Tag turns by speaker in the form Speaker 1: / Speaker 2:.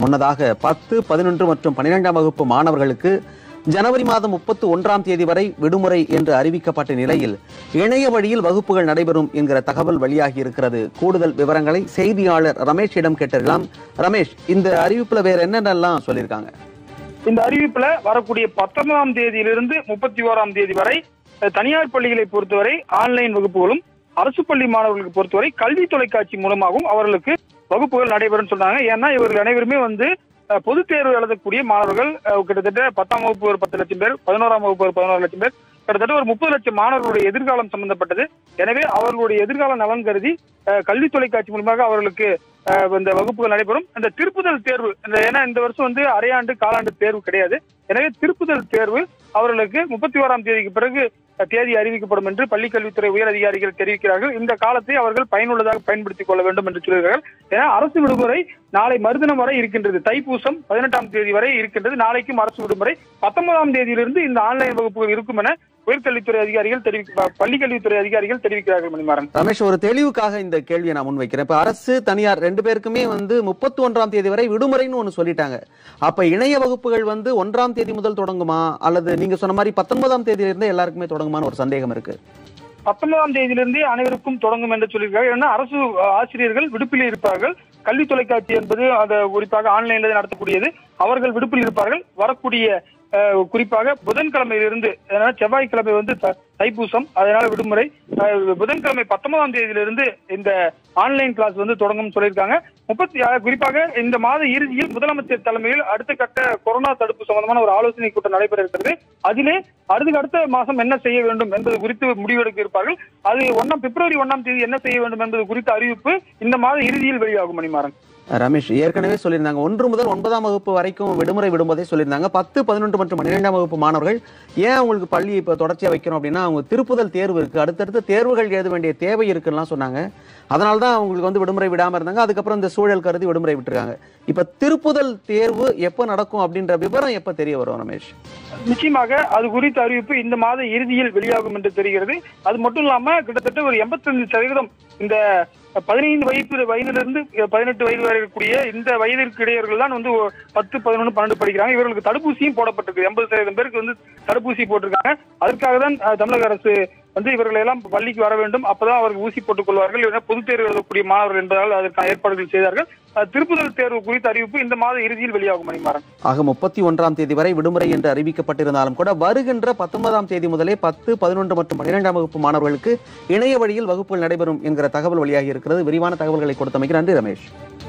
Speaker 1: முன்னதாக பத்து பதினொன்று மற்றும் பன்னிரெண்டாம் வகுப்பு மாணவர்களுக்கு ஜனவரி மாதம் முப்பத்து ஒன்றாம் தேதி வரை விடுமுறை என்று அறிவிக்கப்பட்ட நிலையில் இணைய வழியில் வகுப்புகள் நடைபெறும் என்கிற தகவல் வெளியாகி இருக்கிறது கூடுதல் விவரங்களை செய்தியாளர் ரமேஷிடம் கேட்டிருக்கலாம் ரமேஷ் இந்த அறிவிப்புல வேற என்னென்னலாம் சொல்லியிருக்காங்க
Speaker 2: இந்த அறிவிப்புல வரக்கூடிய பத்தொன்பதாம் தேதியிலிருந்து முப்பத்தி ஓராம் தேதி வரை அஹ், தனியார் பள்ளிகளை பொறுத்தவரை ஆன்லைன் வகுப்புகளும் அரசு பள்ளி மாணவர்களுக்கு பொறுத்தவரை கல்வி தொலைக்காட்சி மூலமாகவும் அவர்களுக்கு வகுப்புகள் நடைபெறும் சொன்னாங்க ஏன்னா இவர்கள் அனைவருமே வந்து அஹ், பொதுத் தேர்வு எழுதக்கூடிய மாணவர்கள் அஹ், கிட்டத்தட்ட பத்தாம் வகுப்பு ஒரு பத்து லட்சம் பேர் பதினோராம் வகுப்பு ஒரு பதினோரு லட்சம் பேர் கிட்டத்தட்ட ஒரு முப்பது லட்சம் மாணவர்களுடைய எதிர்காலம் சம்பந்தப்பட்டது எனவே அவர்களுடைய எதிர்கால நலன் கருதி அஹ், கல்வி தொலைக்காட்சி மூலமாக அவர்களுக்கு அஹ், இந்த வகுப்புகள் நடைபெறும் இந்த திருப்புதல் தேர்வு இந்த ஏன்னா இந்த வருஷம் வந்து அரையாண்டு காலாண்டு தேர்வு கிடையாது எனவே திருப்புதல் தேர்வு அவர்களுக்கு முப்பத்தி ஓராம் தேதிக்கு பிறகு அஹ், தேதி அறிவிக்கப்படும் என்று பள்ளிக்கல்வித்துறை உயர் அதிகாரிகள் தெரிவிக்கிறார்கள் இந்த காலத்தை அவர்கள் பயனுள்ளதாக பயன்படுத்திக் கொள்ள வேண்டும் என்று சொல்கிறார்கள் ஏன்னா அரசு விடுமுறை நாளை மறுதினம் வரை இருக்கின்றது தைப்பூசம் பதினெட்டாம் தேதி வரை இருக்கின்றது நாளைக்கும் அரசு விடுமுறை பத்தொன்பதாம் தேதியிலிருந்து இந்த ஆன்லைன் வகுப்புகள் இருக்கும் என உயர்கல்வித்துறை அதிகாரிகள் தெரிவிக்க பள்ளிக்கல்வித்துறை அதிகாரிகள் தெரிவிக்கிறார்கள் மணிமாறன்
Speaker 1: ரமேஷ் ஒரு தெளிவுக்காக இந்த கேள்வியை நான் முன்வைக்கிறேன் இப்ப அரசு தனியார் ரெண்டு பேருக்குமே வந்து முப்பத்தி ஒன்றாம் தேதி வரை விடுமுறைன்னு ஒன்று சொல்லிட்டாங்க அப்ப இணைய வகுப்புகள் வந்து ஒன்றாம் தேதி முதல் தொடங்குமா அல்லது நீங்க சொன்ன மாதிரி பத்தொன்பதாம் தேதியிலிருந்து எல்லாருக்குமே தொடங்குமான்னு ஒரு சந்தேகம் இருக்கு
Speaker 2: பத்தொன்பதாம் தேதியிலிருந்தே அனைவருக்கும் தொடங்கும் என்று சொல்லியிருக்காங்க ஏன்னா அரசு அஹ், ஆசிரியர்கள் விடுப்பில் இருப்பார்கள் கல்வி தொலைக்காட்சி என்பது அது குறிப்பாக ஆன்லைன்ல நடத்தக்கூடியது அவர்கள் விடுப்பில் இருப்பார்கள் வரக்கூடிய அஹ், குறிப்பாக புதன்கிழமையிலிருந்து ஏன்னா செவ்வாய்க்கிழமை வந்து த- தைப்பூசம் அதனால விடுமுறை அஹ், புதன்கிழமை பத்தொன்பதாம் தேதியிலிருந்து இந்த ஆன்லைன் கிளாஸ் வந்து தொடங்கும் சொல்லியிருக்காங்க முப்பத்தி அஹ், குறிப்பாக இந்த மாத இறுதியில் முதலமைச்சர் தலைமையில் அடுத்த கட்ட கொரோனா தடுப்பு சம்பந்தமான ஒரு ஆலோசனை கூட்டம் நடைபெற இருக்கிறது அதிலே அடுத்த அடுத்த மாசம் என்ன செய்ய வேண்டும் என்பது குறித்து முடிவெடுக்க இருப்பார்கள் அது ஒன்னாம் பிப்ரவரி ஒன்னாம் தேதி என்ன செய்ய வேண்டும் என்பது குறித்த அறிவிப்பு இந்த மாத இறுதியில் வெளியாகும் மணிமாறன்
Speaker 1: ரமேஷ் ஏற்கனவே சொல்லியிருந்தாங்க ஒன்று முதல் ஒன்பதாம் வகுப்பு வரைக்கும் விடுமுறை விடும்போதே சொல்லியிருந்தாங்க பத்து பதினொன்று மற்றும் பன்னிரெண்டாம் வகுப்பு மாணவர்கள் ஏன் அவங்களுக்கு பள்ளி இப்போ தொடர்ச்சியாக வைக்கிறோம் அப்படின்னா அவங்க திருப்புதல் தேர்வு இருக்கு அடுத்தடுத்து தேர்வுகள் எழுத வேண்டிய தேவை இருக்குன்னுலாம் சொன்னாங்க அதனால தான் அவங்களுக்கு வந்து விடுமுறை விடாம இருந்தாங்க அதுக்கப்புறம் இந்த சூழல் கருதி விடுமுறை விட்டுருக்காங்க இப்போ திருப்புதல் தேர்வு எப்போ நடக்கும் அப்படின்ற விவரம் எப்போ தெரிய வரும் ரமேஷ்
Speaker 2: நிச்சயமாக அது குறித்த அறிவிப்பு இந்த மாத இறுதியில் வெளியாகும் என்று தெரிகிறது அது மட்டும் இல்லாம கிட்டத்தட்ட ஒரு எண்பத்தஞ்சு சதவீதம் இந்த பதினைந்து வயது வயதிலிருந்து பதினெட்டு வயது வரை இருக்கக்கூடிய இந்த வயதிற்கு இடையவர்கள் தான் வந்து ஒ- பத்து பதினொன்று பன்னெண்டு படிக்கிறாங்க இவர்களுக்கு தடுப்பூசியும் போடப்பட்டிருக்கு எண்பது சதவீதம் பேருக்கு வந்து தடுப்பூசி போட்டிருக்காங்க அதற்காக தான் அஹ், தமிழக அரசு வந்து இவர்களை எல்லாம் பள்ளிக்கு வர வேண்டும் அப்பதான் அவர்கள் ஊசி போட்டுக் கொள்வார்கள் இல்லைன்னா பொதுத் தேர்வு எழுதக்கூடிய மாணவர்கள் என்பதால் அதற்கான ஏற்பாடுகள் செய்தார்கள் அஹ், திருப்புதல் தேர்வு குறித்த அறிவிப்பு இந்த மாத இறுதியில் வெளியாகும் மணிமாறன்
Speaker 1: ஆக முப்பத்தி ஒன்றாம் தேதி வரை விடுமுறை என்று அறிவிக்கப்பட்டிருந்தாலும் கூட வருகின்ற பத்தொன்பதாம் தேதி முதலே பத்து பதினொன்று மற்றும் பன்னிரெண்டாம் வகுப்பு மாணவர்களுக்கு இணைய வழியில் வகுப்புகள் நடைபெறும் என்கிற தகவல் வெளியாகி இருக்கிறது விரிவான தகவல்களை கொடுத்தமைக்கு நன்றி ரமேஷ்